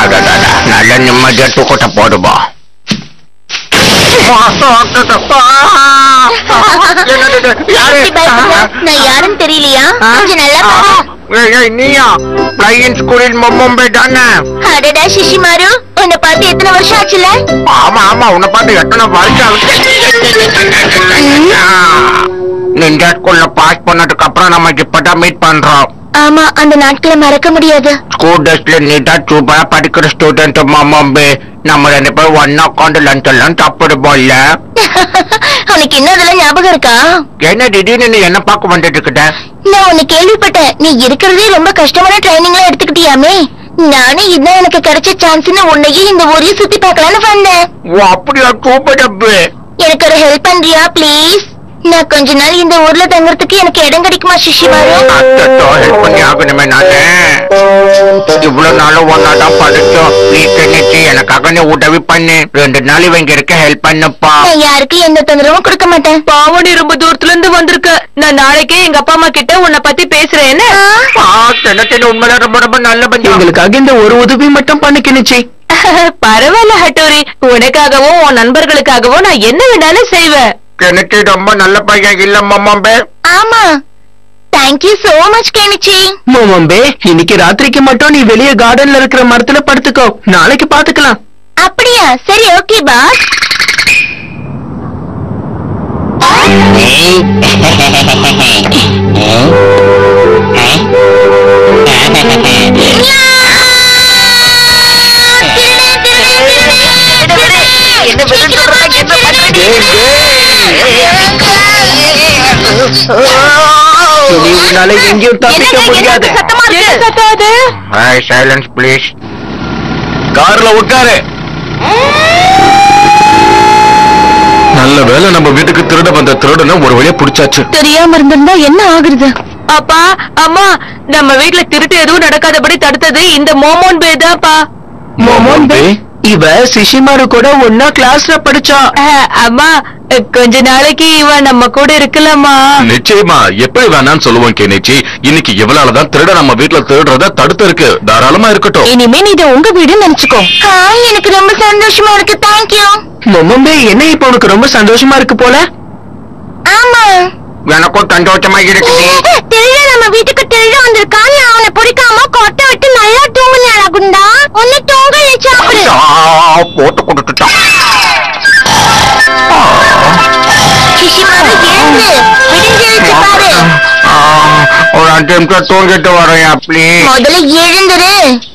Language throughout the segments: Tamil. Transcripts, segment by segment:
அடடடடா, நல்ல நிம்மதியா தூக்கத்தை போடுபா யாரு எப்படி பயப்படுற? நான் யாருன்னு தெரியலையா கொஞ்சம் நல்லா பாரு. ஏய், ஏய், நீயா பிளைன் ஸ்கூலில் மும்பை தானே அடடா சிஷிமாரு உன்னை பார்த்து எத்தனை வருஷம் ஆச்சுல ஆமா ஆமா உன்னை பார்த்து எத்தனை வருஷம் ஆகுது? நிஞ்சா ஸ்கூல்ல பாஸ் பண்ணதுக்கு அப்புறம் நம்ம இப்பதான் மீட் பண்றோம் ஆமா அந்த நாட்களை மறக்க முடியாது ஸ்கூல் டெஸ்ட்ல நீட்டா சூப்பரா படிக்கிற ஸ்டூடெண்ட் மாமாம்பே நம்ம ரெண்டு பேரும் ஒன்னா உட்காந்து லஞ்ச் எல்லாம் சாப்பிடுவோம்ல உனக்கு இன்னும் அதெல்லாம் ஞாபகம் இருக்கா என்ன திடீர்னு நீ என்ன பார்க்க வந்துட்டு இருக்கிட்ட நான் உன்னை கேள்விப்பட்டேன் நீ இருக்கிறதே ரொம்ப கஷ்டமான ட்ரைனிங்லாம் எடுத்துக்கிட்டியாமே நானே இதான் எனக்கு கிடைச்ச சான்ஸ்னு உன்னையும் இந்த ஊரையும் சுத்தி பார்க்கலான்னு வந்தேன் ஓ அப்படியா சூப்பர் டப்பு எனக்கு ஒரு ஹெல்ப் பண்றியா ப்ளீஸ் நான் கொஞ்ச நாள் இந்த ஊர்ல தங்குறதுக்கு எனக்கு இடம் கிடைக்குமா சிஷிமாரு அச்சோ ஹெல்ப் பண்ணி ஆகணுமே நானு இவ்வளவு நாளும் ஒன்னாதான் படிச்சோம் நீ தெரிஞ்சு எனக்காக நீ உதவி பண்ணு ரெண்டு நாள் இவங்க இருக்க ஹெல்ப் பண்ணுப்பா நான் யாருக்கும் எந்த தொந்தரவும் கொடுக்க மாட்டேன் பாவம் நீ ரொம்ப தூரத்துல இருந்து வந்திருக்க நான் நாளைக்கே எங்க அப்பா அம்மா கிட்ட உன்னை பத்தி பேசுறேன் என்ன தினத்தின் உண்மையில ரொம்ப ரொம்ப நல்ல பஞ்சம் எங்களுக்காக இந்த ஒரு உதவி மட்டும் பண்ணிக்கினுச்சு பரவாயில்ல ஹட்டோரி உனக்காகவும் உன் நண்பர்களுக்காகவும் நான் என்ன வேணாலும் செய்வேன் எனக்கு ரொம்ப நல்ல பையன் இல்ல மாமாம்பே ஆமா தேங்க்யூ சோ மச் கேனிச்சி மோமம்பே இன்னைக்கு ராத்திரிக்கு மட்டும் நீ வெளியே கார்டன்ல இருக்கிற மரத்துல படுத்துக்கோ நாளைக்கு பாத்துக்கலாம் அப்படியா சரி ஓகே பாஸ் இனி உன்னால எங்கேயும் தப்பிக்க முடியாது என்ன சத்தம் அது ஹாய் சைலன்ஸ் ப்ளீஸ் கார்ல உட்காரு நல்ல வேளை நம்ம வீட்டுக்கு திருட வந்த திருடனை ஒரு வழியா புடிச்சாச்சு தெரியாம இருந்திருந்தா என்ன ஆகுறது அப்பா அம்மா நம்ம வீட்ல திருட்டு எதுவும் நடக்காதபடி தடுத்தது இந்த மோமோன் பே தான்ப்பா மோமோன் பே இவ சிஷிமாரு கூட ஒன்னா கிளாஸ்ல படிச்சா அஹ், அம்மா அஹ், கொஞ்ச நாளைக்கு இவ நம்ம கூட இருக்கலாமா நிச்சயமா எப்படி வேணாம்னு சொல்லுவோம் கேனிச்சி இன்னைக்கு இவளாலதான் திருட நம்ம வீட்டுல திருடுறத தடுத்து இருக்கு தாராளமா இருக்கட்டும் இனிமே நீ இதை உங்க வீடுன்னு நினைச்சுக்கோ ஹாய் எனக்கு ரொம்ப சந்தோஷமா இருக்கு தேங்க்யூ மொமம்பே என்ன இப்ப உனக்கு ரொம்ப சந்தோஷமா இருக்கு போல ஆமா எனக்கும் சந்தோஷமா இருக்குது திருட நம்ம வீட்டுக்கு திருட வந்திருக்கான் நான் அவனை பிடிக்காம கொட்டை விட்டு நல்லா தூங்குனாடா குண்டா ஒன்னு தூங்கல சாப்பிடு ஆ, போட்டு கொடுத்துட்டான் சிஷிமாரு எழுந்து விடிஞ்சிருச்சு பாரு ஆ, ஒரு அஞ்சு நிமிஷம் தூங்கிட்டு வரேன் ப்ளீஸ் முதல்ல எழுந்துரு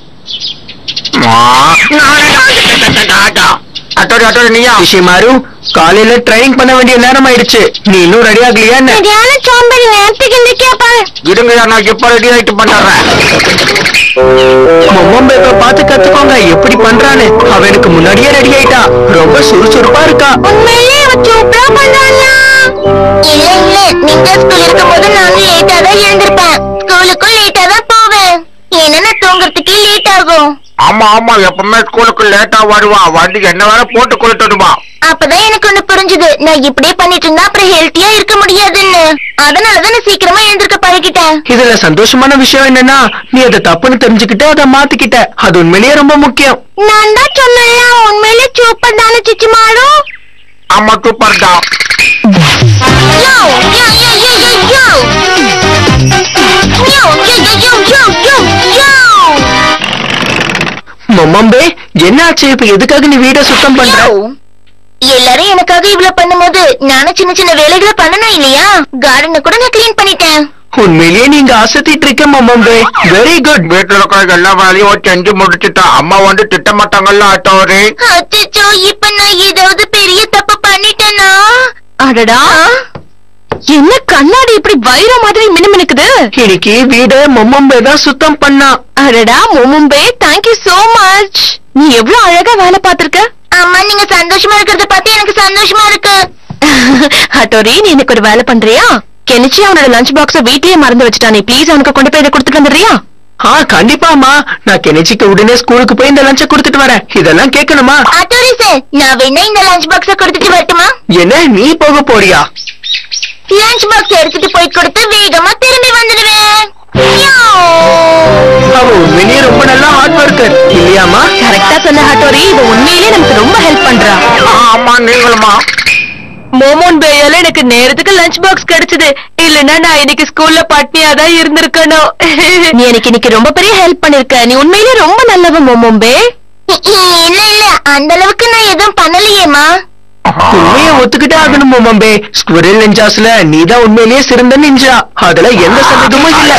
அட்டோடி அட்டோடி நீயா சிஷிமாரு காலையில ட்ரைனிங் பண்ண வேண்டிய நேரம் ஆயிடுச்சு நீ இன்னும் ரெடி ஆகலையா என்ன சரியான சோம்பேறி நேரத்துக்கு இந்த கேப்பாரு இருங்க நான் இப்ப ரெடி ஆயிட்டு பண்ணுறேன் மொமம்பே இப்ப பாத்து கத்துக்கோங்க எப்படி பண்றான்னு அவனுக்கு முன்னாடியே ரெடி ஆயிட்டா ரொம்ப சுறுசுறுப்பா இருக்கா உண்மையிலே அவ சூப்பரா பண்றானா இல்ல இல்ல நிஞ்சா ஸ்கூல் இருக்கும்போது நானும் லேட்டா தான் எழுந்திருப்பேன் ஸ்கூலுக்கும் லேட்டா தான் போவேன் ஏன்னா நான் தூங்குறதுக்கே லேட் ஆகும் ஆமா ஆமா எப்பவுமே ஸ்கூலுக்கு லேட்டா வருவா வண்டி என்ன வேற போட்டு கொடுத்துடுவா அப்பதான் எனக்கு ஒண்ணு புரிஞ்சுது நான் இப்படியே பண்ணிட்டு இருந்தா அப்புறம் ஹெல்த்தியா இருக்க முடியாதுன்னு அதனாலதான் நான் சீக்கிரமா எழுந்திருக்க பழகிட்டேன் இதுல சந்தோஷமான விஷயம் என்னன்னா நீ அதை தப்புன்னு தெரிஞ்சுக்கிட்டு அதை மாத்திக்கிட்ட அது உண்மையிலேயே ரொம்ப முக்கியம் நான் தான் சொன்னேன்ல உண்மையிலே சூப்பர் தானே சிச்சி மாடும் ஆமா சூப்பர் தான் யோ யோ யோ யோ யோ யோ யோ யோ யோ யோ யோ யோ மொமம்பே என்னாச்சு இப்ப எதுக்காக நீ வீட சுத்தம் பண்ற யோ எல்லாரும் எனக்காக இவ்வளவு பண்ணும்போது நானும் சின்ன சின்ன வேலைகளை பண்ணணும் இல்லையா கார்டனை கூட நான் க்ளீன் பண்ணிட்டேன் உண்மையிலேயே நீங்க அசத்திட்டு இருக்க மொமம்பே வெரி குட் வீட்டுல இருக்கிற எல்லா வேலையும் செஞ்சு முடிச்சுட்டா அம்மா வந்து திட்ட மாட்டாங்கல்ல அட்டோரி அச்சோ இப்ப நான் ஏதாவது பெரிய தப்பு பண்ணிட்டேனா அடடா என்ன கண்ணாடி இப்படி வைரம் மாதிரி மினுமினுக்குது இன்னைக்கு வீட மொமம்பே தான் சுத்தம் பண்ணா அடடா மும்பே தேங்க்யூ சோ மச் நீ எவ்வளவு அழகா வேலை பார்த்திருக்க அம்மா நீங்க சந்தோஷமா இருக்கிறத பார்த்து எனக்கு சந்தோஷமா இருக்கு ஹட்டோரி நீ எனக்கு ஒரு வேலை பண்றியா கெனிச்சி அவனோட லஞ்ச் பாக்ஸ வீட்லயே மறந்து வச்சுட்டானே ப்ளீஸ் அவனுக்கு கொண்டு போய் இதை கொடுத்துட்டு வந்துடுறியா ஆ கண்டிப்பாமா நான் கெனிச்சிக்கு உடனே ஸ்கூலுக்கு போய் இந்த லஞ்ச கொடுத்துட்டு வரேன் இதெல்லாம் கேட்கணுமா ஆட்டோரி சார் நான் வேணா இந்த லஞ்ச் பாக்ஸ கொடுத்துட்டு வரட்டுமா என்ன நீ போக போறியா லஞ்ச் பாக்ஸ் எடுத்துட்டு போய் கொடுத்து வேகமா திரும்பி வந்துடுவேன் அவ உண்மையிலேயே ரொம்ப நல்லா ஹார்ட் ஒர்க்கர் இல்லையாமா கரெக்டா சொன்ன ஹட்டோரி இவ உண்மையிலேயே நமக்கு ரொம்ப ஹெல்ப் பண்றா ஆமா நீங்களுமா மோமோன் பேயால எனக்கு நேரத்துக்கு லஞ்ச் பாக்ஸ் கிடைச்சது இல்லன்னா நான் இன்னைக்கு ஸ்கூல்ல பட்னியா தான் இருந்திருக்கணும் நீ எனக்கு இன்னைக்கு ரொம்ப பெரிய ஹெல்ப் பண்ணிருக்க நீ உண்மையிலேயே ரொம்ப நல்லவ மோமோன் பே இல்ல இல்ல அந்த அளவுக்கு நான் எதுவும் பண்ணலையேமா உண்மையை ஒத்துக்கிட்டே ஆகணும் மம்பே ஸ்குவரல் நிஞ்சாஸ்ல நீதான் உண்மையிலேயே சிறந்த நிஞ்சா அதுல எந்த சந்தேகமும் இல்ல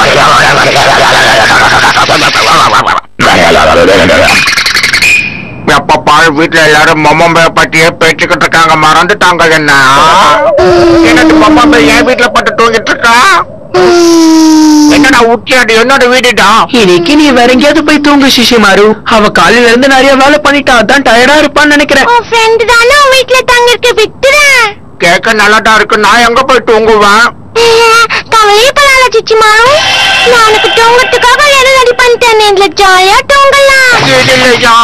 எப்ப பாரு வீட்டுல எல்லாரும் மொம்மம்பை பத்தியே பேச்சுக்கிட்டு இருக்காங்க மறந்துட்டாங்க என்ன என்னது மொம்மம்பை என் வீட்டுல பட்டு தூங்கிட்டு இருக்கா என்னடா உச்சியாடு என்னோட வீடுடா இன்னைக்கு நீ வேற எங்கேயாவது போய் தூங்கு சிஷிமாரு அவ காலையில இருந்து நிறைய வேலை பண்ணிட்டா அதான் டயர்டா இருப்பான்னு நினைக்கிறேன் உன் ஃப்ரெண்ட் தானே உன் வீட்டுல தங்கிருக்க விட்டுறேன் கேட்க நல்லாட்டா இருக்கு நான் எங்க போய் தூங்குவேன் கவலையே பரவாயில்ல சிச்சிமாரு நான் உனக்கு தூங்கறதுக்காக எல்லாம் ரெடி பண்ணிட்டேன் இதுல ஜாலியா தூங்கலாம் இது இல்லையா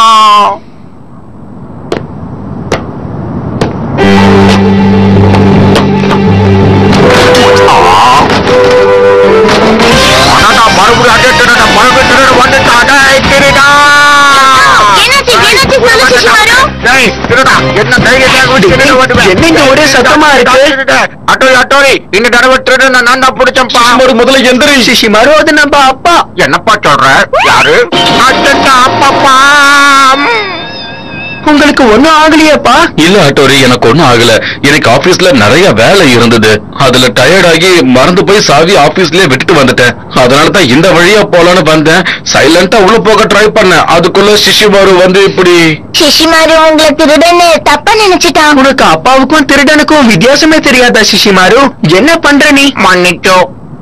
அடடா, மறுபடியும் அதே திருட, மறுபடியும் திருட வந்துட்டானே, திருடா. என்னாச்சு என்னாச்சு சொல்லு சிச்சிமாரு டேய், திருடா, என்ன தைரியத்துல விட்டு திருட ஓடுவேன்? என்ன இங்க ஒரே சத்தமா இருக்கு? நான் திருடன். அட்டோரி, அட்டோரி, இந்த தடவை திருடனை நான் தான் பிடிச்சேன்ப்பா. முதல்ல எந்திரி சிஷிமாரு அது நம்ம அப்பா என்னப்பா சொல்ற யாரு அச்சச்சா, அப்பப்பா உங்களுக்கு ஒண்ணும் ஆகலையேப்பா இல்ல அட்டோரி எனக்கு ஒண்ணும் ஆகல எனக்கு ஆபீஸ்ல நிறைய வேலை இருந்தது அதுல டயர்ட் ஆகி மறந்து போய் சாவி ஆபீஸ்லயே விட்டுட்டு வந்துட்டேன் அதனால தான் இந்த வழியா போலான்னு வந்தேன் சைலண்டா உள்ள போக ட்ரை பண்ணேன் அதுக்குள்ள சிஷிமாரு வந்து இப்படி சிஷிமாரு உங்களை திருடன்னு தப்பா நினைச்சிட்டான் உனக்கு அப்பாவுக்கும் திருடனுக்கும் வித்தியாசமே தெரியாதா சிஷிமாரு என்ன பண்ற நீ மன்னிச்சோ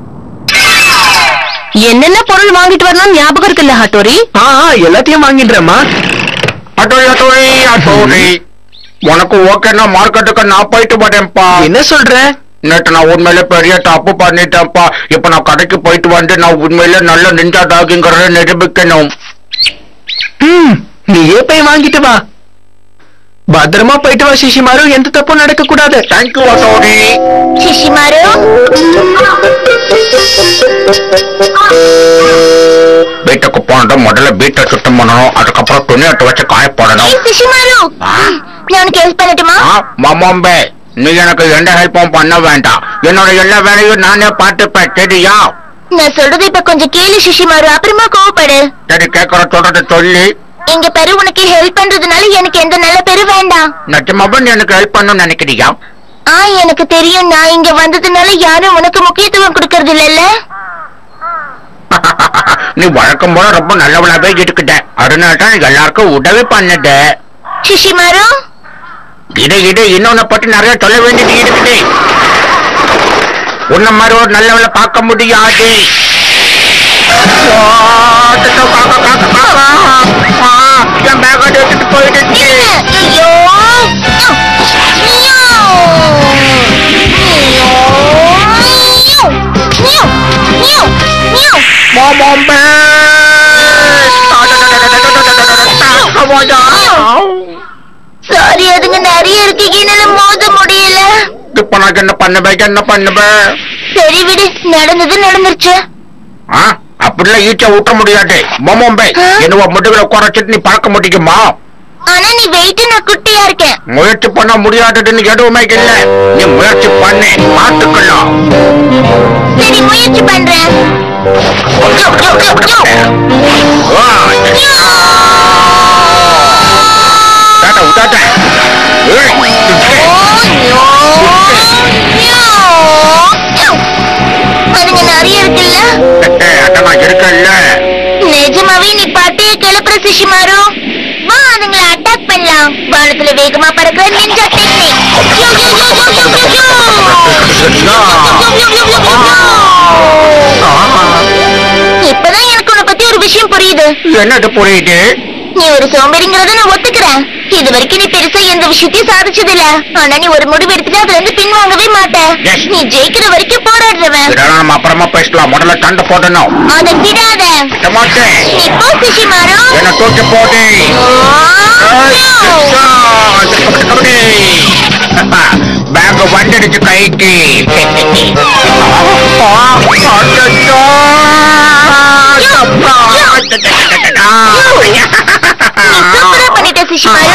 என்னென்ன பொருள் வாங்கிட்டு வரணும் ஞாபகம் இருக்குல்ல ஹட்டோரி ஆ ஆ, எல்லாத்தையும் வாங்கிடுறேம்மா அட்டோரி அட்டோரி அட்டோரி உனக்கு ஓகேன்னா மார்க்கெட்டுக்கு நான் போயிட்டு வரேன்ப்பா என்ன சொல்ற நேற்று நான் உண்மையில பெரிய தப்பு பண்ணிட்டேன்ப்பா இப்ப நான் கடைக்கு போயிட்டு வந்து நான் உண்மையில நல்ல நிஞ்சா டாகிங்கிறத நிரூபிக்கணும் ம் நீயே போய் வாங்கிட்டு வா பத்திரமா போயிட்டு வா சிஷிமாரு எந்த தப்பும் நடக்க கூடாது தேங்க்யூ அட்டோரி சிஷிமாரு வீட்டுக்கு போனதும் முதல்ல வீட்டை சுத்தம் பண்ணணும் அதுக்கப்புறம் துணி எடுத்து வச்சு காய போடணும் ஏய் சிஷிமாரு நான் உனக்கு ஹெல்ப் பண்ணட்டுமா ஆ, மாமாம்பே நீ எனக்கு எந்த ஹெல்ப்பும் பண்ண வேண்டாம் என்னோட எல்லா வேலையும் நானே பார்த்துப்பேன் சரியா நான் சொல்றது இப்ப கொஞ்சம் கேளு சிஷிமாரு அப்புறமா கோவப்படு சரி கேட்கற சொல்றத சொல்லி எங்க பெரு உனக்கு ஹெல்ப் பண்றதுனால எனக்கு எந்த நல்ல பேரு வேண்டாம் நிஜமாவே நீ எனக்கு ஹெல்ப் பண்ணணும்னு நினைக்கிறியா ஆ எனக்கு தெரியும் நான் இங்க வந்ததுனால யாரும் உனக்கு முக்கியத்துவம் கொடுக்கறது இல்லல்ல நீ வழக்கம் போல ரொம்ப நல்லவளாவே இருக்குத அதனால தான் எல்லாருக்கும் உதவி பண்ணுது சிஷிமாரு இதை இதை இன்னொன்னு பத்தி நிறைய சொல்ல வேண்டியது இருக்குது உன்ன மாதிரி ஒரு நல்லவளை பார்க்க முடியாது ஆ, அச்சச்சோ, காக்கா, காக்கா, காக்கா. ஆ, என் பேக் எடுத்துட்டு போயிடுச்சு ஐயோ மாமாம்பே சாரி அதுங்க நிறைய இருக்கு என்னால மோத முடியல இப்ப நான் என்ன பண்ணுவேன் என்ன பண்ணுவேன் சரி விடு நடந்தது நடந்துருச்சு ஆ, அப்படிலாம் ஈச்சா ஊட்ட முடியாது மாமாம்பே ஆ? என்னவோ முதுகுல குறைச்சிட்டு நீ பறக்க முடியுமா ஆனா நீ வெயிட் நான் குட்டியா இருக்கேன் முயற்சி பண்ண முடியாததுன்னு எதுவுமே இல்ல நீ முயற்சி பண்ணு பார்த்துக்கலாம் சரி முயற்சி பண்றேன் ஆ, டாடா, உடாதே. ஏய், அதுங்க நிறைய இருக்குல்ல ஏய், அதான் நான் இருக்கேன்ல நிஜமாவே நீ பட்டைய கிளப்புற சிஷிமாரு வா அதுங்களை அட்டாக் பண்ணலாம் வானத்துல வேகமா பறக்கிற நிஞ்சா டெக்னிக் இப்பதான் எனக்கு உன்னை பத்தி ஒரு விஷயம் புரியுது என்னது புரியுது நீ ஒரு சோம்பேறிங்கிறத நான் ஒத்துக்கிறேன் இது வரைக்கும் நீ பெருசா எந்த விஷயத்தையும் சாதிச்சது இல்ல ஆனா நீ ஒரு முடிவு எடுத்துட்டு அதுல இருந்து பின்வாங்கவே மாட்ட Yes. நீ ஜெயிக்கிற வரைக்கும் போராடுறவன் இதெல்லாம் நம்ம அப்புறமா பேசலாம் முதல்ல சண்டை போடணும் அதை விடாத விட மாட்டேன் நீ போ சிஷிமாரு என்ன தூக்கி போடு பேக் வந்துடுச்சு கைக்கு அச்சச்சோ. சூப்பரா பண்ணிட்ட சிஷிமாரு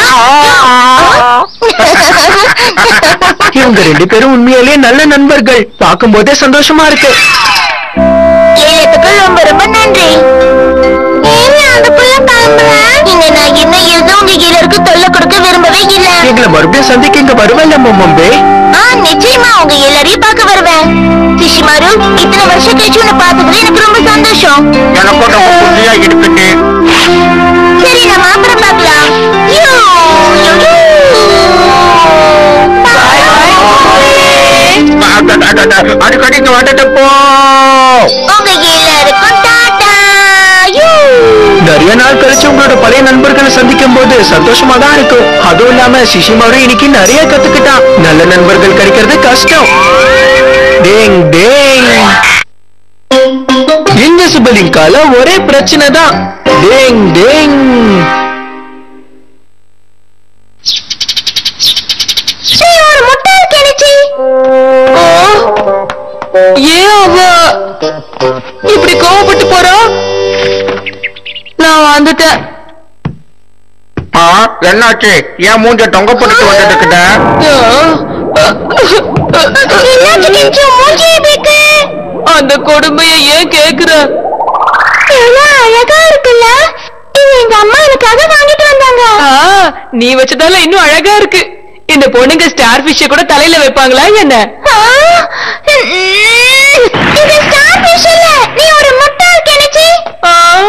இவங்க ரெண்டு பேரும் உண்மையிலேயே நல்ல நண்பர்கள் பார்க்கும்போதே சந்தோஷமா இருக்கு ஏத்துக்கு ரொம்ப ரொம்ப நன்றி ஏன் அந்த புள்ள கிளம்புற இங்க நான் என்ன எழுத உங்க எல்லாருக்கும் தொல்லை கொடுக்க விரும்பவே இல்ல எங்களை மறுபடியும் சந்திக்க இங்க வருவேன் மொம்பே ஆ நிச்சயமா உங்க எல்லாரையும் பார்க்க வருவேன் சிஷிமாரு இத்தனை வருஷம் கழிச்சு உன்னை பார்த்ததுல எனக்கு ரொம்ப சந்தோஷம் எனக்கும் ரொம்ப புள்ளியா இருக்குது சரி நம்ம அப்புறம் பார்க்கலாம் யூ, யூ, யூ. அடிக்கடி இங்க வந்துட்டு போ உங்க எல்லாருக்கும் டாடா யூ. நிறைய நாள் கழிச்சு உங்களோட பழைய நண்பர்களை சந்திக்கும் போது சந்தோஷமா தான் இருக்கும் அதுவும் இல்லாம சிஷிமாரு இன்னைக்கு நிறைய கத்துக்கிட்டான் நல்ல நண்பர்கள் கிடைக்கிறது கஷ்டம் டேங் டேங் இன்விசிபிள் இங்கால ஒரே பிரச்சனை தான் டேங் டேங் நீ ஒரு முட்டாள் கிணச்சி ஏன் அவ இப்படி கோவப்பட்டு போறா நான் வந்துட்டேன் ஆ, என்னாச்சு ஏன் மூஞ்ச தொங்க போட்டுட்டு வந்துட்டு இருக்குத என்னாச்சு கிணச்சி மூஞ்சியை பேக்கு அந்த கொடுமையை ஏன் கேக்குற எவ்வளவு அழகா இருக்குல்ல இது எங்க அம்மா எனக்காக வாங்கிட்டு வந்தாங்க ஆ, நீ வச்சதால இன்னும் அழகா இருக்கு இந்த பொண்ணுங்க ஸ்டார் ஃபிஷ் கூட தலையில வைப்பாங்களா என்ன ஆ, ம், இது ஸ்டார் ஃபிஷ் இல்ல நீ ஒரு முட்டாள் கிணச்சி ஆ.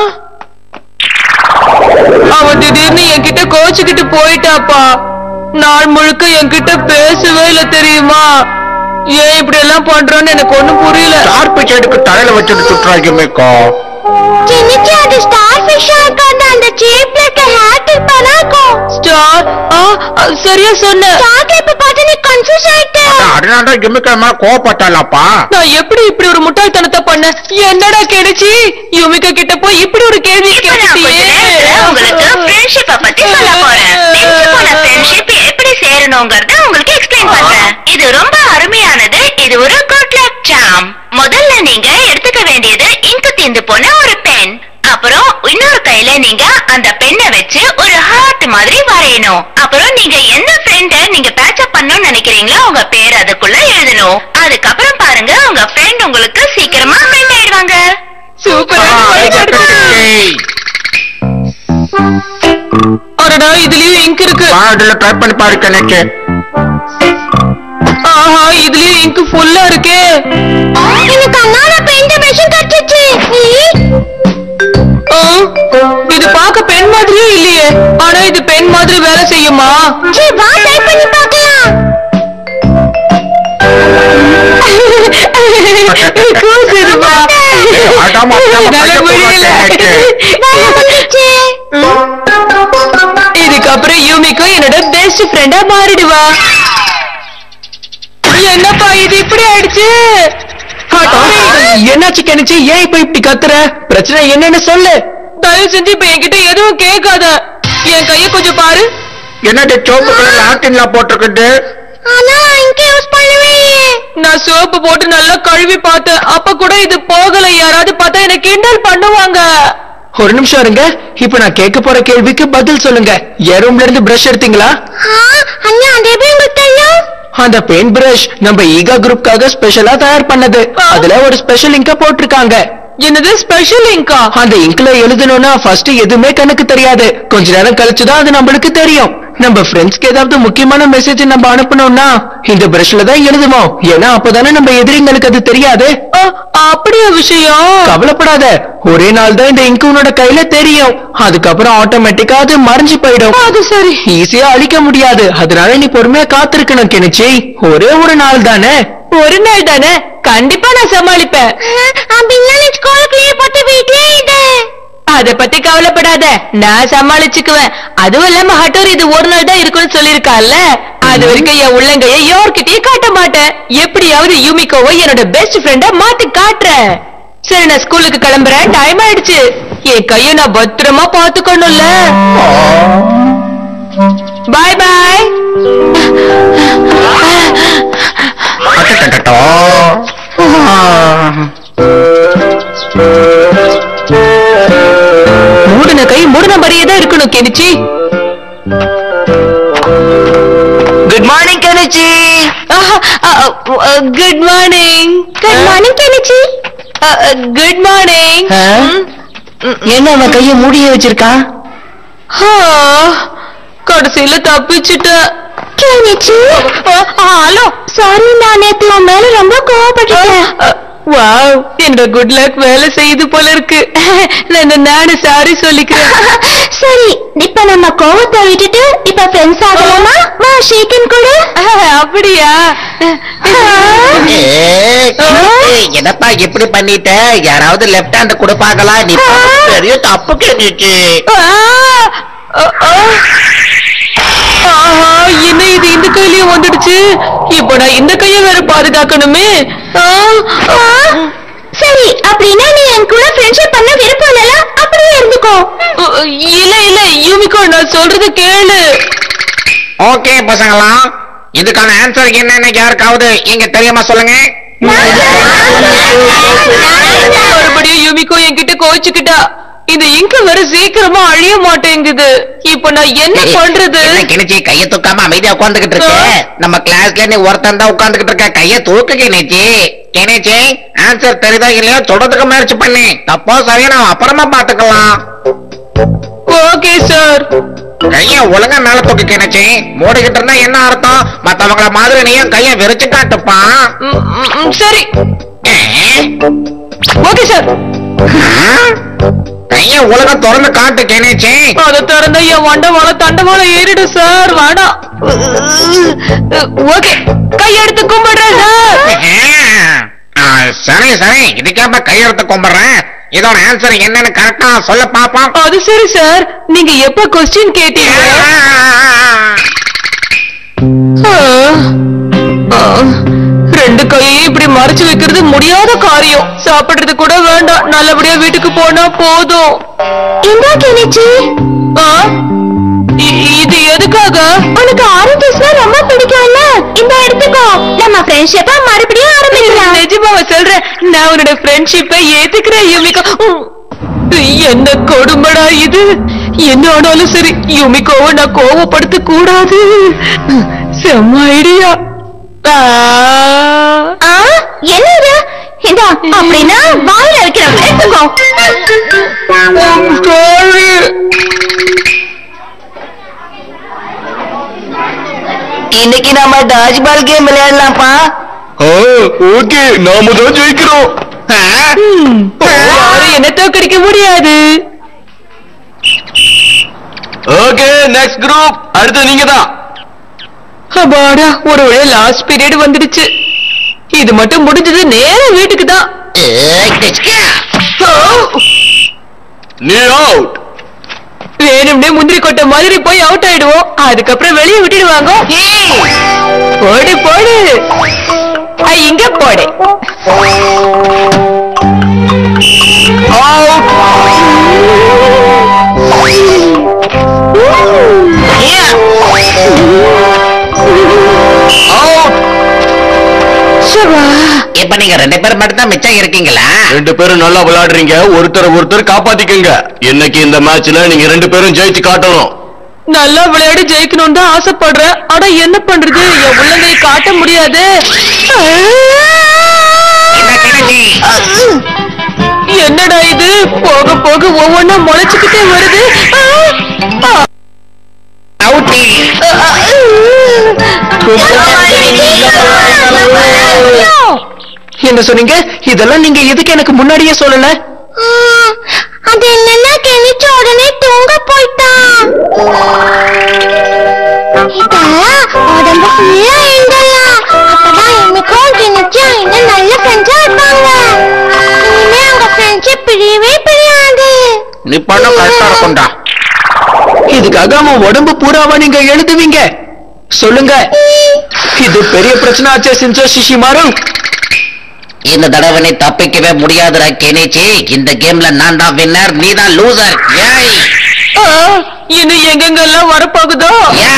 அவன் திடீர்னு என்கிட்ட கோச்சுக்கிட்டு போயிட்டாப்பா நாள் முழுக்க என்கிட்ட பேசவே இல்ல தெரியுமா ஏன் இப்படி எல்லாம் பண்றான்னு எனக்கு ஒண்ணும் புரியல ஷார்ப்பு செடுக்கு தலையில வச்சுட்டு சுற்றுறாங்க மேக்கோ கிணச்சி அது ஸ்டார் ஃபிஷ்ஷா இருக்காது அந்த சேப்ல இருக்க ஹேர் டிப்பரா இருக்கும் ஸ்டார் ஆ ஆ, சரியா சொன்ன ஸ்டார் டிப்ப பார்த்து நீ கன்ஃபியூஸ் ஆயிட்ட அதனால கிமிக்க மேல கோவப்பட்டாலாப்பா நான் எப்படி இப்படி ஒரு முட்டாள்தனத்தை பண்ண என்னடா கிடைச்சி யுமிகா கிட்ட போய் இப்படி ஒரு கேள்வி உங்களுக்கு ஃப்ரெண்ட்ஷிப்ப பத்தி சொல்ல போறேன் பிரிஞ்சு போன ஃப்ரெண்ட்ஷிப் எப்படி சேரணுங்கிறத உங்களுக்கு எக்ஸ்பிளைன் பண்றேன் இது ரொம்ப அருமையானது இது ஒரு குட் லக் சாம் முதல்ல நீங்க எடுத்துக்க வேண்டியது இங்கு தீந்து போன ஒரு பென் அப்புறம் இன்னொரு கையில நீங்க அந்த பெண்ணை வச்சு ஒரு ஹார்ட் மாதிரி வரையணும் அப்புறம் நீங்க எந்த ஃப்ரெண்ட நீங்க பேச்சப் பண்ணணும்னு நினைக்கிறீங்களோ உங்க பேர் அதுக்குள்ள எழுதணும் அதுக்கப்புறம் பாருங்க உங்க ஃப்ரெண்ட் உங்களுக்கு சீக்கிரமா ஃப்ரெண்ட் ஆயிடுவாங்க சூப்பரா அடடா இதுலயும் இங்க் இருக்கு இதுல ட்ரை பண்ணி பாரு கணக்கு ஆஹா இதுலயும் இங்க் ஃபுல்லா இருக்கே எனக்கு அண்ணால பெயிண்ட் மெஷின் கிடைச்சிச்சு ஆ, இது பார்க்க பெண் மாதிரியே இல்லையே ஆனா இது பெண் மாதிரி வேலை செய்யுமா சரி வா ட்ரை பண்ணி பார்க்கலாம் கூசுதுமா. அடாமா, அடாமா, நல்ல பையன் முடியல. போக வந்துச்சு இதுக்கப்புறம் யூமிக்கும் என்னோட பெஸ்ட் ஃப்ரெண்டா மாறிடுவா என்னப்பா இது இப்படி ஆயிடுச்சு என்னாச்சு கணிச்சு ஏன் இப்ப இப்படி கத்துற பிரச்சனை என்னன்னு சொல்லு தயவு செஞ்சு இப்ப என்கிட்ட எதுவும் கேட்காத என் கைய கொஞ்சம் பாரு என்னது சோப்பு கலர்ல ஆட்டின்லாம் போட்டிருக்குது ஆனா இங்க யூஸ் பண்ணவே இல்லையே நான் சோப்பு போட்டு நல்லா கழுவி பார்த்தேன் அப்ப கூட இது போகல யாராவது பார்த்தா என்ன கிண்டல் பண்ணுவாங்க ஒரு நிமிஷம் இருங்க இப்ப நான் கேட்க போற கேள்விக்கு பதில் சொல்லுங்க என் ரூம்ல இருந்து பிரஷ் எடுத்தீங்களா ஆ, அண்ணா அது எப்படி உங்களுக்கு தெரியும் அந்த பெயிண்ட் பிரஷ் நம்ம ஈகா குரூப்காக ஸ்பெஷலா தயார் பண்ணது அதுல ஒரு ஸ்பெஷல் இங்க போட்டிருக்காங்க என்னது ஸ்பெஷல் இங்கா அந்த இங்க்ல எழுதணும்னா ஃபர்ஸ்ட் எதுவுமே கணக்கு தெரியாது கொஞ்ச நேரம் கழிச்சுதான் அது நம்மளுக்கு தெரியும் நம்ம ஃப்ரெண்ட்ஸ்க்கு ஏதாவது முக்கியமான மெசேஜ் நம்ம அனுப்பணும்னா இந்த பிரஷ்ல தான் எழுதுவோம் ஏன்னா அப்பதானே நம்ம எதிரிங்களுக்கு அது தெரியாது ஆ, அப்படியா விஷயம் கவலைப்படாத ஒரே நாள் தான் இந்த இங்க் உன்னோட கையில தெரியும் அதுக்கப்புறம் ஆட்டோமேட்டிக்கா அது மறைஞ்சு போயிடும் அது சரி ஈஸியா அழிக்க முடியாது அதனால நீ பொறுமையா காத்திருக்கணும் கெனிச்சி ஒரே ஒரு நாள் தானே ஒரு நாள் தானே கண்டிப்பா நான் சமாளிப்பேன் அப்படின்னா நீ ஸ்கூலுக்கு லீவ் போட்டு வீட்லயே இது அத பத்தி கவலைப்படாத நான் சமாளிச்சுக்குவேன் அதுவும் இல்லாம ஹட்டோர் இது ஒரு நாள் தான் இருக்கும்னு சொல்லிருக்கான்ல அது வரைக்கும் என் உள்ளங்கைய யார்கிட்டயும் காட்ட மாட்டேன் எப்படியாவது யூமிகோவை என்னோட பெஸ்ட் ஃப்ரெண்டா மாத்தி காட்டுறேன் சரி நான் ஸ்கூலுக்கு கிளம்புறேன் டைம் ஆயிடுச்சு என் கைய நான் பத்திரமா பாத்துக்கணும்ல பாய் பாய் அட்டட்டட்டோ. ஆ. அப்படியே தான் இருக்கணும் Kenichi good morning Kenichi good morning good morning Kenichi good morning என்ன அவன் கைய மூடியே வச்சிருக்கான் கடைசியில தப்பிச்சுட்ட கெனிச்சி ஹலோ சாரி நான் நேத்து உன் மேல ரொம்ப கோவப்பட்டுட்டேன் வாவ் என்னோட குட் லக் வேலை செய்யுது போல இருக்கு நான் நானு சாரி சொல்லிக்கிறேன் சரி இப்ப நம்ம கோவத்தை விட்டுட்டு இப்ப ஃப்ரெண்ட்ஸ் ஆகலாமா வா ஷேக்கன் கொடு அப்படியா என்னப்பா இப்படி பண்ணிட்ட யாராவது லெஃப்ட் ஹேண்ட் கொடுப்பாங்களா நீ பெரிய தப்பு கேட்டுச்சு ஆ! ஆ! ஆ! ஆஹா என்ன இது இந்த கையிலயும் வந்துடுச்சு இப்ப நான் இந்த கையை வேற பாதுகாக்கணுமே ஆ! ஆ! சரி அப்படின்னா நீ என் கூட ஃப்ரெண்ட்ஷிப் பண்ண விருப்பம் இல்ல அப்படியே இருந்துக்கோ இல்ல இல்ல யூமிகோ நான் சொல்றது கேளு ஓகே பசங்களா இதுக்கான ஆன்சர் என்னன்னு யாருக்காவது இங்க தெரியுமா சொல்லுங்க மறுபடியும் யூமிகோ என்கிட்ட கோச்சுக்கிட்டா இந்த இங்கு வேற சீக்கிரமா அழிய மாட்டேங்குது இப்ப நான் என்ன பண்றது என்ன கிணிச்சி கைய தூக்காம அமைதியா உட்கார்ந்துகிட்டு இருக்க நம்ம கிளாஸ்ல நீ ஒருத்தன் தான் உட்கார்ந்துகிட்டு இருக்க கைய தூக்கு கிணிச்சி கிணிச்சி ஆன்சர் தெரியுதா இல்லையோ சொல்றதுக்கு முயற்சி பண்ணி தப்போ சரியா நான் அப்புறமா பாத்துக்கலாம் ஓகே சார் கைய ஒழுங்கா மேல தூக்கி கிணிச்சி மூடிக்கிட்டு இருந்தா என்ன அர்த்தம் மத்தவங்கள மாதிரி நீயும் கைய விரிச்சு காட்டுப்பா சரி ஓகே சார் கைய ஒழுங்கா திறந்து காட்டு கிணிச்சி அதை திறந்தா என் வண்டவாள தண்டவாள ஏறிடும் சார் வேணாம் ஓகே கையெடுத்து கும்பிடுறேன் சார் ஆ, சரி சரி இதுக்கேப்ப கையெழுத்து கும்பிடுறேன் இதோட ஆன்சர் என்னன்னு கரெக்டா சொல்ல பாப்போம் அது சரி சார் நீங்க எப்ப கொஸ்டின் கேட்டீங்க ஆ, ஆ, ரெண்டு கையையும் இப்படி மறைச்சு வைக்கிறது முடியாத காரியம் சாப்பிடுறது கூட வேண்டாம் நல்லபடியா வீட்டுக்கு போனா போதும் இந்தா கெனிச்சி ஆ, இ- இது எதுக்காக உனக்கு ஆரஞ்சுஸ்னா ரொம்ப பிடிக்கும்ல இந்த எடுத்துக்கோ நம்ம ஃப்ரெண்ட்ஷிப்பா மறுபடியும் ஆரம்பிக்கலாம் நிஜமாவ சொல்றேன் நான் உன்னோட ஃப்ரெண்ட்ஷிப்பை ஏத்துக்கிறேன் யுமிகோ உம். என்ன கொடுமடா இது என்ன ஆனாலும் சரி யுமிகோவை நான் கோவப்படுத்த கூடாது செம்ம ஐடியா ஆ, என்ன இது இந்த அப்படின்னா வாயில வைக்கிறோம் எடுத்துக்கோ இன்னைக்கு நாம டாஜ் பால் கேம் விளையாடலாம்ப்பா ஓகே நாம தான் ஜெயிக்கிறோம் யாரும் என்ன தோக்கடிக்க முடியாது ஓகே நெக்ஸ்ட் குரூப் அடுத்து நீங்க தான் அப்பாடா ஒரு வழியா லாஸ்ட் பீரியட் வந்துடுச்சு இது மட்டும் முடிஞ்சது நேரம் வீட்டுக்கு தான் நீ அவுட் வேணும்னே முந்திரி கொட்டை மாதிரி போய் அவுட் ஆயிடுவோம் அதுக்கப்புறம் வெளியே விட்டுடுவாங்க போடு போடு ஆ, இங்க போடு சுபா. இப்ப நீங்க ரெண்டு பேரும் மட்டும் தான் மிச்சம் இருக்கீங்களா ரெண்டு பேரும் நல்லா விளையாடுறீங்க ஒருத்தரை ஒருத்தர் காப்பாத்திக்கங்க இன்னைக்கு இந்த மேட்ச்ல நீங்க ரெண்டு பேரும் ஜெயிச்சு காட்டணும் நல்லா விளையாடி ஜெயிக்கணும்னு தான் ஆசைப்படுறேன் ஆனா என்ன பண்றது என் உள்ளங்கை காட்ட முடியாது என்ன கிணச்சி என்னடா இது போக போக ஒவ்வொன்னா முளைச்சுக்கிட்டே வருது ஆ! ஆ! அவுட்டி என்ன சொன்னீங்க இதெல்லாம் நீங்க எதுக்கு எனக்கு முன்னாடியே சொல்லல அது என்னன்னா கெனிச்ச உடனே தூங்க போயிட்டான் இதெல்லாம் உடம்பு ஃபுல்லா எழுந்தலாம் அப்பதான் என்னைக்கும் கெனிச்சும் இன்னும் நல்ல ஃப்ரெண்ட்ஸா இருப்பாங்க இனிமே அவங்க ஃப்ரெண்ட்ஷிப் பிரியவே பிரியாது நீ பண்ண கரெக்டா இருக்கும்டா இதுக்காக அவன் உடம்பு பூராவா நீங்க எழுதுவீங்க சொல்லுங்க இது பெரிய பிரச்சனை ஆச்சே சின்சோ சிஷிமாரு இந்த தடவை நீ தப்பிக்கவே முடியாதுடா கெனிச்சி இந்த கேம்ல நான் தான் வின்னர் நீ தான் லூசர் ஏய் ஆ! இன்னும் எங்கெங்கெல்லாம் வரப்போகுதோ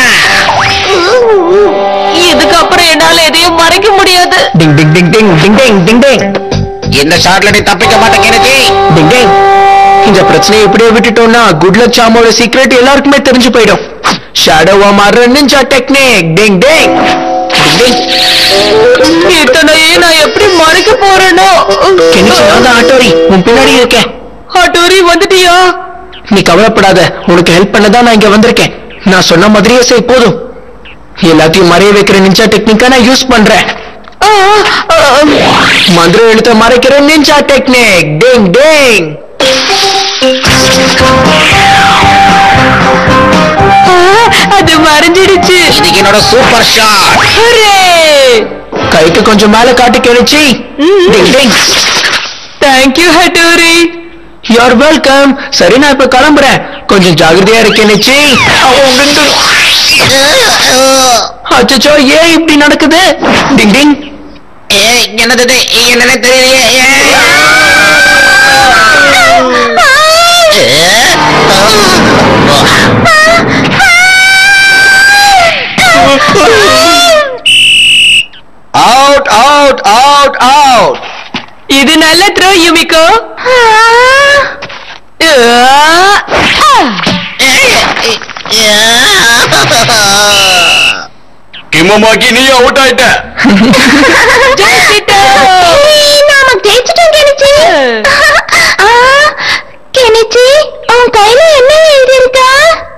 இதுக்கப்புறம் என்னால எதையும் மறைக்க முடியாது டிங் டிங் டிங் டிங் டிங் டிங் டிங் டிங் இந்த ஷாட்ல நீ தப்பிக்க மாட்டே கெனிச்சி டிங் டிங் இந்த பிரச்சனையை இப்படியே விட்டுட்டோம்னா குட் லக் சாமோட சீக்ரெட் எல்லாருக்குமே தெரிஞ்சு போயிடும் ஷேடோவா மாறுற நிஞ்சா டெக்னிக் டிங் டிங் இத்தனையே நான் எப்படி மறைக்க போறேனோ கெனிச்சு நான் தான் ஆட்டோரி உன் பின்னாடி இருக்கேன் ஹட்டோரி வந்துட்டியா நீ கவலைப்படாத உனக்கு ஹெல்ப் பண்ண தான் நான் இங்க வந்திருக்கேன் நான் சொன்ன மாதிரியே செய் போதும் எல்லாத்தையும் மறைய வைக்கிற நிஞ்சா டெக்னிக்கா நான் யூஸ் பண்றேன் ஆ, ஆ, மந்திர எழுத்த மறைக்கிற நிஞ்சா டெக்னிக் டிங் டிங் ஆ, அது மறைஞ்சிடுச்சு இது என்னோட சூப்பர் ஷாட் ஹூரே! கைக்கு கொஞ்சம் மேல காட்டி Kenichi ding ding Thank you Hattori you're welcome சரி நான் இப்ப கிளம்புறேன் கொஞ்சம் ஜாகிரதையா இருக்கேன் நிச்சி அச்சோ ஏன் இப்படி நடக்குது டிங் டிங் ஏய், என்னது இது? என்னன்னு தெரியலையே ஏய். அவுட் அவுட் அவுட் அவுட் இது நல்ல த்ரோ யுமிகோ கிமமாக்கி நீ அவுட் ஆயிட்ட நாம ஜெயிச்சிட்டோம் கெனிச்சி கெனிச்சி உன் கையில என்ன எழுதி இருக்கா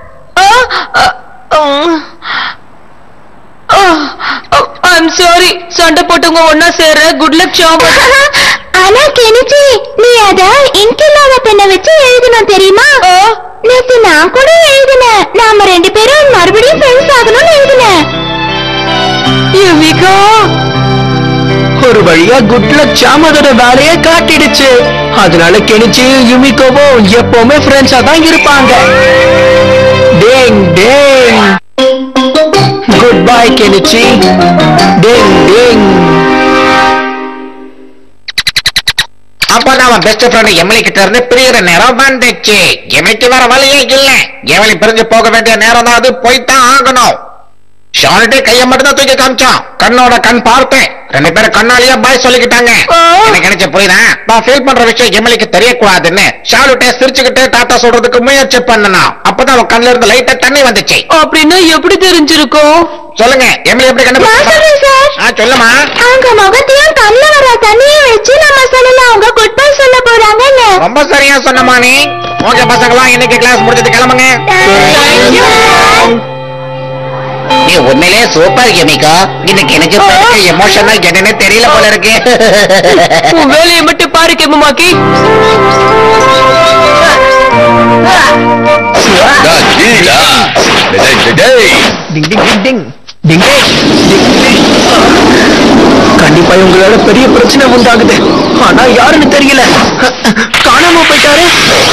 ஐம் சாரி சண்டை போட்டவங்க ஒன்னா சேர குட் லக் சாம் ஆனா கெனிச்சி நீ அத இங்க் இல்லாத பெண்ணை வச்சு எழுதணும் தெரியுமா நேத்து நான் கூட எழுதினேன் நாம ரெண்டு பேரும் மறுபடியும் ஃப்ரெண்ட்ஸ் ஆகணும்னு எழுதினேன் யுமிகோ ஒரு வழியா குட் லக் சாம் அதோட வேலையை காட்டிடுச்சு அதனால கெனிச்சியும் யுமிகோவும் எப்பவுமே ஃப்ரெண்ட்ஸா தான் இருப்பாங்க டேங் டேங் குட் பை கெனிச்சி டேங் டேங் அப்ப நாம பெஸ்ட் ஃப்ரெண்ட் எம்எல்ஏ கிட்ட இருந்து பிரியிற நேரம் வந்துச்சு எமைக்கு வேற வழியே இல்ல எவளி பிரிஞ்சு போக வேண்டிய நேரம் தான் அது போய்தான் ஆகணும் ஷார்ட்டே கைய மட்டும் தான் தூக்கி காமிச்சான் கண்ணோட கண் பார்த்தேன் ரெண்டு பேரும் கண்ணாலேயே பாய் சொல்லிக்கிட்டாங்க எனக்கு நினைச்ச புரியுதா நான் ஃபீல் பண்ற விஷயம் எம்எல்ஏக்கு தெரியக்கூடாதுன்னு ஷாலுட்டே சிரிச்சுக்கிட்டு டாட்டா சொல்றதுக்கு முயற்சி பண்ணனா அப்பதான் அவன் கண்ணுல இருந்து லைட்டா தண்ணி வந்துச்சு அப்படின்னா எப்படி தெரிஞ்சிருக்கும் சொல்லுங்க எம்எல்ஏ எப்படி நான் சொல்றேன் கண்டுபிடிச்சா சார் ஆ சொல்லுமா அவங்க முகத்தையும் கண்ணுல வர தண்ணியும் வச்சு நம்ம சொல்லலாம் அவங்க குட் பை சொல்ல போறாங்கன்னு ரொம்ப சரியா சொன்னமா நீ ஓகே பசங்களா இன்னைக்கு கிளாஸ் முடிஞ்சது கிளம்புங்க நீ உண்மையிலே சூப்பர் எமிகா இன்னைக்கு எனக்கு எமோஷனல் என்னன்னு தெரியல போல இருக்கு உன் வேலையை மட்டும் பாரு கெமுமாக்கி டிங் டிங் டிங் டிங் டிங் டிங் டிங் டிங். கண்டிப்பா இவங்களால பெரிய பிரச்சனை உண்டாகுது ஆனா யாருன்னு தெரியல காணாம போயிட்டாரு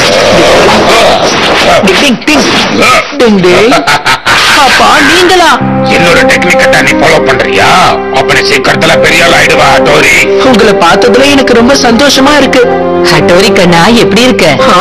டிங் டிங் டிங் டிங் டிங் அப்பா நீங்களா என்னோட டெக்னிக்கை நீ ஃபாலோ பண்றியா அப்ப நீ சீக்கிரத்துல பெரிய ஆள் ஆயிடுவா டோரி உங்களை பார்த்ததுல எனக்கு ரொம்ப சந்தோஷமா இருக்கு ஹட்டோரி கண்ணா எப்படி இருக்க ஆ?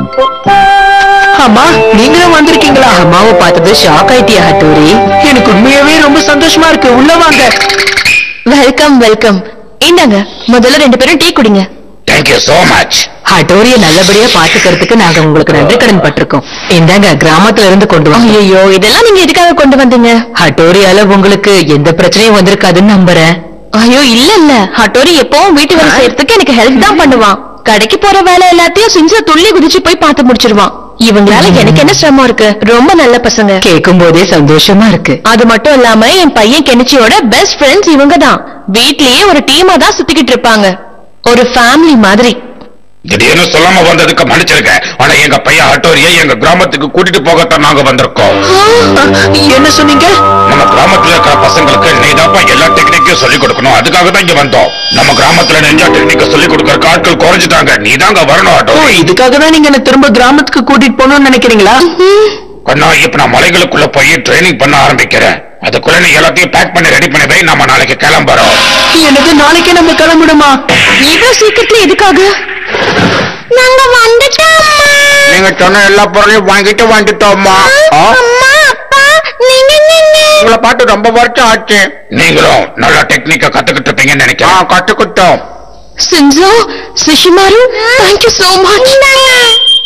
அம்மா நீங்களும் வந்திருக்கீங்களா அம்மாவை பார்த்தது ஷாக் ஆயிட்டியா ஹட்டோரி எனக்கு உண்மையாவே ரொம்ப சந்தோஷமா இருக்கு உள்ள வாங்க வெல்கம் வெல்கம் இந்தாங்க முதல்ல ரெண்டு பேரும் டீ குடிங்க தேங்க்யூ சோ மச் ஹட்டோரிய நல்லபடியா பாத்துக்கிறதுக்கு நாங்க உங்களுக்கு நன்றி கடன் பட்டிருக்கோம் இந்தாங்க கிராமத்துல இருந்து கொண்டு வாங்க ஐயோ இதெல்லாம் நீங்க எதுக்காக கொண்டு வந்தீங்க ஹட்டோரியால உங்களுக்கு எந்த பிரச்சனையும் வந்திருக்காதுன்னு நம்புறேன் ஐயோ இல்ல இல்ல ஹட்டோரி எப்பவும் வீட்டு வேலை செய்யறதுக்கு எனக்கு ஹெல்ப் தான் பண்ணுவான் கடைக்கு போற வேலை எல்லாத்தையும் சிஞ்ச துள்ளி குதிச்சு போய் பார்த்து முடிச்சிருவான் இவங்களால எனக்கு என்ன சிரமம் இருக்கு ரொம்ப நல்ல பசங்க கேட்கும் போதே சந்தோஷமா இருக்கு அது மட்டும் இல்லாம என் பையன் கெனிச்சியோட பெஸ்ட் ஃப்ரெண்ட்ஸ் இவங்க தான் வீட்லயே ஒரு டீமா தான் சுத்திக்கிட்டு இருப்பாங்க ஒரு ஃபேமிலி மாதிரி திடீர்னு சொல்லாம வந்ததுக்கு மன்னிச்சிருக்க ஆனா எங்க பையன் ஆட்டோரியை எங்க கிராமத்துக்கு கூட்டிட்டு போகத்தான் நாங்க வந்திருக்கோம் என்ன சொன்னீங்க நம்ம கிராமத்துல இருக்கிற பசங்களுக்கு நீதாப்பா எல்லா டெக்னிக்கையும் சொல்லிக் கொடுக்கணும் அதுக்காக தான் இங்க வந்தோம் நம்ம கிராமத்துல நெஞ்சா டெக்னிக்க சொல்லிக் கொடுக்கற ஆட்கள் குறைஞ்சிட்டாங்க நீதாங்க வரணும் ஓ ஆட்டோரி இதுக்காக தான் நீங்க என்ன திரும்ப கிராமத்துக்கு கூட்டிட்டு போகணும்னு நினைக்கிறீங்களா கண்ணா இப்ப நான் மலைகளுக்குள்ள போய் ட்ரைனிங் பண்ண ஆரம்பிக்கிறேன் அதுக்குள்ள நீ எல்லாத்தையும் பேக் பண்ணி ரெடி பண்ணி வை நம்ம நாளைக்கு கிளம்புறோம் எனக்கு நாளைக்கே நம்ம கிளம்பிடுமா இவ்வளவு சீக்கிரத்துல எதுக்காக நாங்க வந்துட்டோம் நீங்க சொன்ன எல்லா பொருளையும் வாங்கிட்டு வந்துட்டோம்மா ஆ? அம்மா அப்பா நீங்க நீங்க உங்களை பார்த்து ரொம்ப வருஷம் ஆச்சு நீங்களும் நல்ல டெக்னிக்க கத்துக்கிட்டு இருப்பீங்கன்னு ஆ நினைக்கிறேன் கத்துக்கிட்டோம் Shinzo Sushimaru thank you so much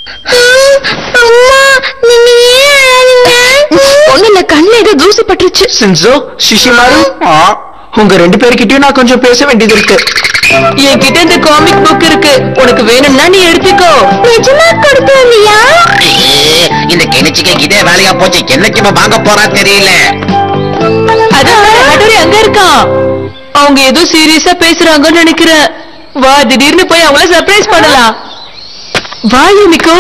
அம்மா நீங்க ஏன் ஒண்ணு இல்ல கண்ணுல ஏதோ தூசி பட்டுருச்சு சின்சோ சிஷிமாரு உங்க ரெண்டு பேர்கிட்டயும் நான் கொஞ்சம் பேச வேண்டியது இருக்கு என்கிட்ட இந்த காமிக் புக் இருக்கு உனக்கு வேணும்னா நீ எடுத்துக்கோ நிஜமா கொடுத்தோம்லையா ஐயே, இந்த கெனிச்சிக்கு இதே வேலையா போச்சு என்னைக்கு இவன் வாங்க போறா தெரியல அதான் ஹட்டோரி அங்க இருக்கான் அவங்க ஏதோ சீரியஸா பேசுறாங்கன்னு நினைக்கிறேன் வா திடீர்னு போய் அவங்கள சர்ப்ரைஸ் பண்ணலாம் வா யூமிகோ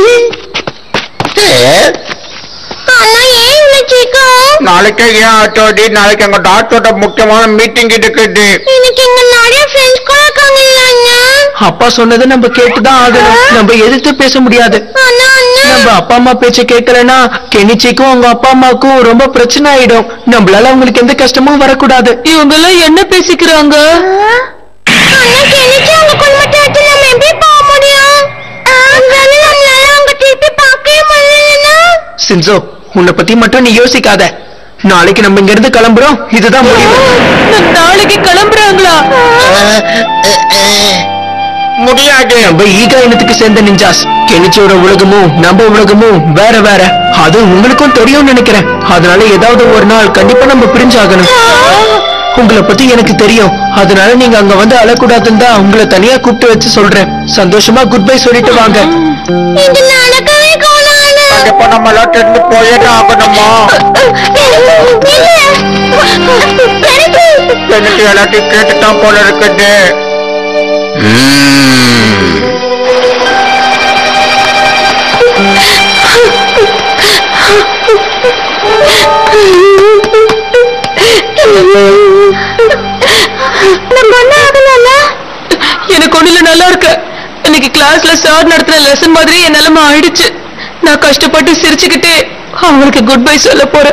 ஆனா ஏன் இவ்வளவு சீக்கிரம் நாளைக்கு ஏன் ஆட்டோடி நாளைக்கு எங்க டாக்டரோட முக்கியமான மீட்டிங் இருக்குது எனக்கு இங்க நிறைய ஃப்ரெண்ட்ஸ் கூட இருக்காங்கல்ல அண்ணா அப்பா சொன்னதை நம்ம கேட்டுதான் ஆகணும் நம்ம எதிர்த்து பேச முடியாது ஆனா அண்ணா நம்ம அப்பா அம்மா பேச்ச கேட்கலன்னா கெனிச்சிக்கும் அவங்க அப்பா அம்மாக்கும் ரொம்ப பிரச்சனை ஆயிடும் நம்மளால அவங்களுக்கு எந்த கஷ்டமும் வரக்கூடாது இவங்க எல்லாம் என்ன பேசிக்கிறாங்க அண்ணா கெனிச்சு அவங்க குடும்பத்தை விட்டு நம்ம எப்படி போக முடியும் ஒருவேளை நம்மளால அவங்க திருப்பி பார்க்கவே முடியலன்னா சின்சோ உன்னை பத்தி மட்டும் நீ யோசிக்காத நாளைக்கு நம்ம இங்க இருந்து கிளம்புறோம் இதுதான் முடிவு நாளைக்கு கிளம்புறாங்களா முடியாது நம்ம ஈகா இனத்துக்கு சேர்ந்த நிஞ்சாஸ் கெனிச்சியோட உலகமும் நம்ம உலகமும் வேற வேற அது உங்களுக்கும் தெரியும்னு நினைக்கிறேன் அதனால ஏதாவது ஒரு நாள் கண்டிப்பா நம்ம பிரிஞ்சாகணும் உங்களை பத்தி எனக்கு தெரியும் அதனால நீங்க அங்க வந்து அழக்கூடாதுன்னு தான் உங்களை தனியா கூப்பிட்டு வச்சு சொல்றேன் சந்தோஷமா குட் பை சொல்லிட்டு வாங்க இது நடக்கவே கூடாது கண்டிப்பா நம்ம எல்லாம் தெரிஞ்சு போயே ஆகணுமா எனக்கு எல்லாத்தையும் கேட்டுட்டான் போல இருக்குது எனக்கு ஒண்ணுல நல்லா இருக்கு இன்னைக்கு கிளாஸ்ல சார் நடத்தின லெசன் மாதிரி என் நிலைமை ஆயிடுச்சு நான் கஷ்டப்பட்டு சிரிச்சுக்கிட்டு அவங்களுக்கு குட் பை சொல்ல போறேன்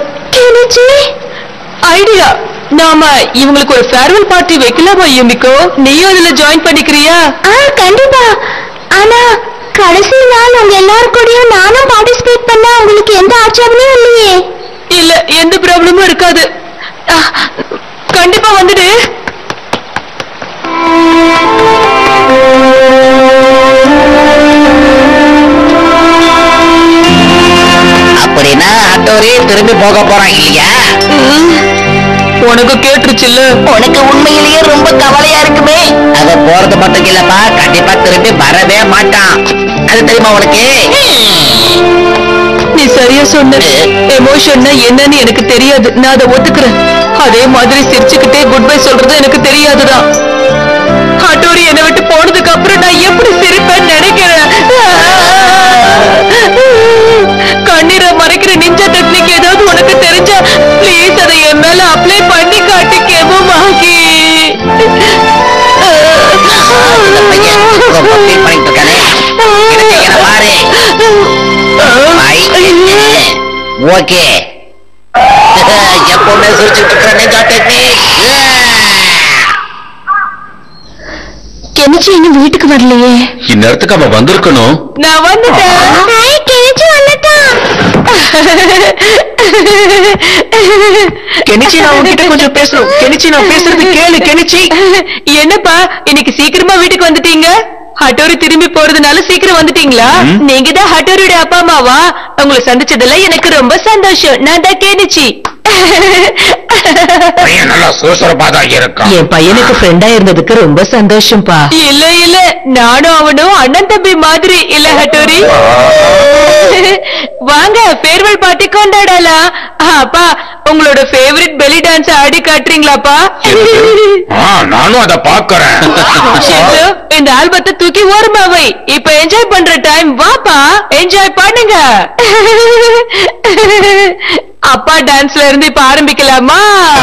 ஐடியா நாம இவங்களுக்கு ஒரு ஃபேர்வெல் பார்ட்டி வைக்கலாமா யூமிகோ நீயும் அதுல ஜாயின் பண்ணிக்கிறியா ஆ கண்டிப்பா ஆனா கடைசி நாள் உங்க எல்லாரும் கூடயும் நானும் பார்ட்டிசிபேட் பண்ணா உங்களுக்கு எந்த ஆட்சேபனையும் இல்லையே இல்ல எந்த ப்ராப்ளமும் இருக்காது ஆ, கண்டிப்பா வந்துடு அப்படின்னா ஆட்டோரே திரும்பி போக போறான் இல்லையா உனக்கு கேட்டுருச்சுல்ல உனக்கு உண்மையிலேயே ரொம்ப கவலையா இருக்குமே அவ போறது மட்டும் இல்லப்பா கண்டிப்பா திரும்பி வரவே மாட்டான் அது தெரியுமா உனக்கு நீ சரியா சொன்ன எமோஷன்னா என்னன்னு எனக்கு தெரியாது நான் அதை ஒத்துக்கிறேன் அதே மாதிரி சிரிச்சுக்கிட்டே குட் பை சொல்றது எனக்கு தெரியாதுதான் ஹட்டோரி என்னை விட்டு போனதுக்கு அப்புறம் நான் எப்படி சிரிப்பேன்னு நினைக்கிறேன் கண்ணீரை மறைக்கிற நிஞ்சா டெக்னிக் ஏதாவது உனக்கு தெரிஞ்சா ப்ளீஸ் அதை என் மேல அப்ளை பண்ணி காட்டு கெபமாகி இந்த பையன் ரொம்ப feel பண்ணிட்டு இருக்கானே எனக்கு என்ன பாரு ஓகே எப்பவுமே சிரிச்சுட்டு இருக்கிற நிஜா டெக்னிக் கெனிச்சு இன்னும் வீட்டுக்கு வரலையே இந்நேரத்துக்கு அவன் வந்திருக்கணும் நான் வந்துட்டேன் கெனிச்சு வந்துட்டான் கெனிச்சி நான் உன்கிட்ட கொஞ்சம் பேசணும் கெனிச்சி நான் பேசுறது கேளு கெனிச்சி என்னப்பா இன்னைக்கு சீக்கிரமா வீட்டுக்கு வந்துட்டீங்க ஹட்டோரி திரும்பி போறதுனால சீக்கிரம் வந்துட்டீங்களா ம். நீங்க தான் ஹட்டோரியோட அப்பா அம்மாவா உங்களை சந்திச்சதுல எனக்கு ரொம்ப சந்தோஷம் நான் தான் கேனிச்சி பையன் நல்லா சுறுசுறுப்பா தான் இருக்கான் என் பையனுக்கு ஃப்ரெண்டா இருந்ததுக்கு ரொம்ப சந்தோஷம்ப்பா இல்ல இல்ல நானும் அவனும் அண்ணன் தம்பி மாதிரி இல்ல ஹட்டோரி வாங்க ஃபேர்வெல் பார்ட்டி கொண்டாடலாம் அப்பா உங்களோட ஃபேவரட் பெலி டான்ஸ் ஆடி காட்டுறீங்களாப்பா ஆ, நானும் அதை பாக்குறேன் ஷிந்து, இந்த ஆல்பத்தை தூக்கி ஓரமா வை இப்ப என்ஜாய் பண்ற டைம் வாப்பா என்ஜாய் பண்ணுங்க அப்பா டான்ஸ்ல இருந்து இப்ப ஆரம்பிக்கலாமா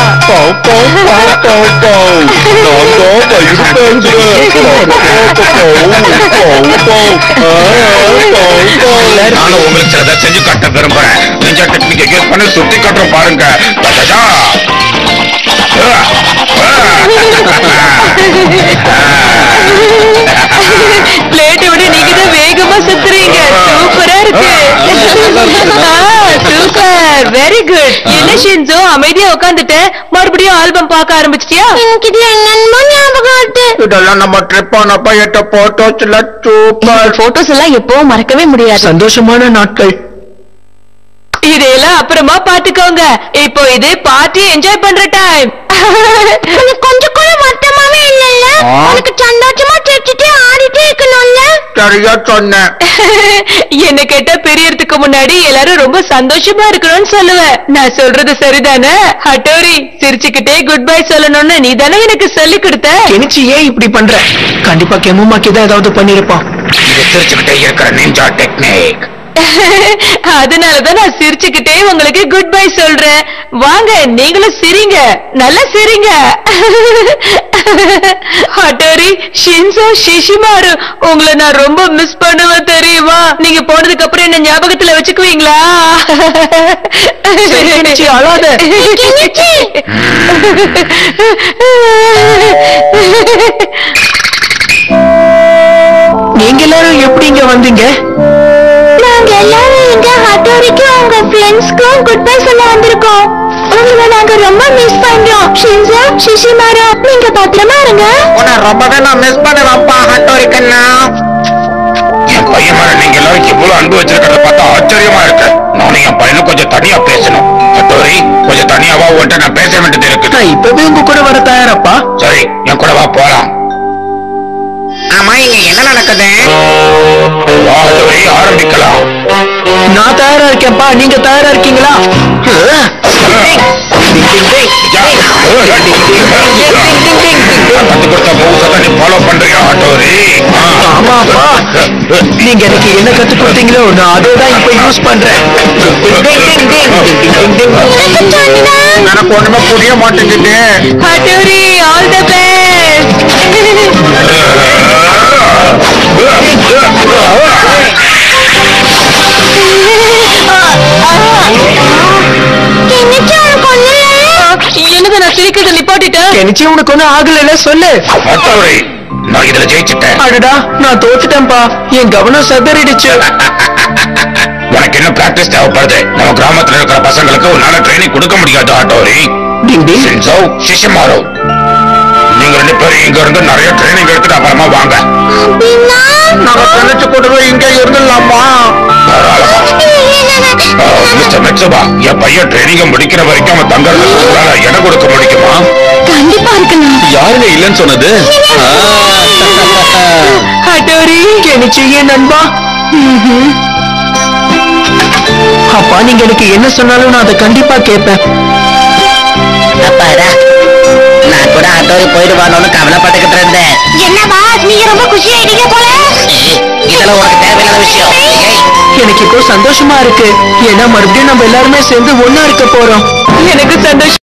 நானும் உங்களுக்கு சிலதை செஞ்சு காட்ட விரும்புறேன் நிஞ்சா டெக்னிக்கை யூஸ் பண்ணி சுத்தி காட்டுறோம் பாருங்க தடடா. பிளேட்டை விட நீங்க தான் வேகமா சுத்துறீங்க சூப்பரா இருக்கு ஆ, சூப்பர் வெரி குட் என்ன ஷின்சோ அமைதியா உட்காந்துட்ட மறுபடியும் ஆல்பம் பார்க்க ஆரம்பிச்சிட்டியா எனக்கு இது என்னமோ ஞாபகம் வருது இதெல்லாம் நம்ம ட்ரிப் ஆனப்ப எட்ட போட்டோஸ்ல சூப்பர் போட்டோஸ் எல்லாம் எப்பவும் மறக்கவே முடியாது சந்தோஷமான நாட்கள் இதையெல்லாம் அப்புறமா பாத்துக்கோங்க இப்போ இது பார்ட்டி என்ஜாய் பண்ற டைம் உனக்கு கொஞ்சம் கூட மட்டமாவே இல்லல்ல ஆ. உனக்கு சந்தோஷமா சிரிச்சுட்டே ஆடிட்டே இருக்கணும்ல சரியா சொன்னேன் என்ன கேட்டா பெரியறதுக்கு முன்னாடி எல்லாரும் ரொம்ப சந்தோஷமா இருக்கணும்னு சொல்லுவேன் நான் சொல்றது சரிதானே ஹட்டோரி சிரிச்சுக்கிட்டே குட் பை சொல்லணும்னு நீ தானே எனக்கு சொல்லி கொடுத்த கெனிச்சி ஏன் இப்படி பண்ற கண்டிப்பா கெமுமாக்கி தான் ஏதாவது பண்ணிருப்பான் இது சிரிச்சுக்கிட்டே இருக்கிற நிஞ்சா டெக்னிக் அதனாலதான் நான் சிரிச்சுக்கிட்டே உங்களுக்கு குட் பை சொல்றேன் வாங்க நீங்களும் சிரிங்க நல்லா சிரிங்க ஹட்டோரி ஷின்சோ ஷிஷிமாரு உங்களை நான் ரொம்ப மிஸ் பண்ணுவேன் தெரியுமா நீங்க போனதுக்கு அப்புறம் என்ன ஞாபகத்துல வச்சுக்குவீங்களா சரி, கெனிச்சி, அழாத. கெனிச்சி. நீங்க எல்லாரும் எப்படி இங்க வந்தீங்க நாங்க எல்லாரும் இங்க ஹட்டோரிக்கும் உங்க ஃப்ரெண்ட்ஸ்க்கும் குட் பை சொல்ல வந்திருக்கோம் உங்களை நாங்க ரொம்ப மிஸ் பண்றோம் ஷின்சா ஷிஷிமாரா நீங்க பத்திரமா இருங்க உன்னை ரொம்பவே நான் மிஸ் பண்ணுவேன்ப்பா ஹட்டோரி கண்ணா என் பையன் மேல நீங்க எல்லாரும் இவ்வளவு அன்பு வச்சிருக்கிறத பார்த்தா ஆச்சரியமா இருக்கு நானும் என் பையனும் கொஞ்சம் தனியா பேசணும் ஹட்டோரி கொஞ்சம் தனியாவா உன்கிட்ட நான் பேச வேண்டியது இருக்குது நான் இப்பவே உங்க கூட வர தயாரப்பா சரி என் கூட வா போலாம் ஆமா இங்க என்ன நடக்குது வா ஹட்டோரி ஆரம்பிக்கலாம் நான் தயாரா இருக்கேன்ப்பா நீங்க தயாரா இருக்கீங்களா கத்து கொடுத்த மூவ்ஸை தான் நீ ஃபாலோ பண்றியா ஹட்டோரி ஆமாப்பா நீங்க எனக்கு என்ன கத்து கொடுத்தீங்களோ நான் அதே தான் இப்ப யூஸ் பண்றேன் எனக்கு ஒண்ணுமே புரிய மாட்டேங்குது ஹட்டோரி ஆல் தி பெஸ்ட் என்னது நான் சிரிக்கிறத நிப்பாட்டிட்டேன் கெனிச்சி உனக்கு ஒண்ணும் ஆகலைல சொல்லு ஹட்டோரி நான் இதுல ஜெயிச்சிட்டேன் அடடா நான் தோத்துட்டேன்ப்பா என் கவனம் சதறிடுச்சு உனக்கு இன்னும் பிராக்டிஸ் தேவைப்படுது நம்ம கிராமத்துல இருக்கிற பசங்களுக்கு ஒரு நல்ல ட்ரைனிங் கொடுக்க முடியாது ஹட்டோரி டிங் டிங் சின்சோ சிஷிமாரோ நீங்க ரெண்டு பேரும் இங்க இருந்து நிறைய ட்ரைனிங் எடுத்துட்டு அப்புறமா வாங்க நாங்க நினைச்சு கூடவே இங்க இருந்துடலாமா மிஸ்டர் மெட்சுபா என் பையன் ட்ரைனிங் முடிக்கிற வரைக்கும் அவன் தங்கறதுக்கு உங்களால இடம் கொடுக்க முடியுமா கண்டிப்பா இருக்கலாம் யாருங்க இல்லைன்னு சொன்னது ஹட்டோரி கெனிச்சி என் நண்பா ம்ஹும். அப்பா நீங்க எனக்கு என்ன சொன்னாலும் நான் அதை கண்டிப்பா கேட்பேன் அப்பாடா நான் கூட ஹட்டோரி போயிடுவானோன்னு கவலைப்பட்டுக்கிட்டு இருந்தேன் என்னவா நீங்க ரொம்ப குஷி ஆயிட்டீங்க போல இதெல்லாம் உனக்கு தேவையில்லாத விஷயம் ஏய், எனக்கு இப்போ சந்தோஷமா இருக்கு ஏன்னா மறுபடியும் நம்ம எல்லாருமே சேர்ந்து ஒண்ணா இருக்க போறோம் எனக்கு சந்தோஷம்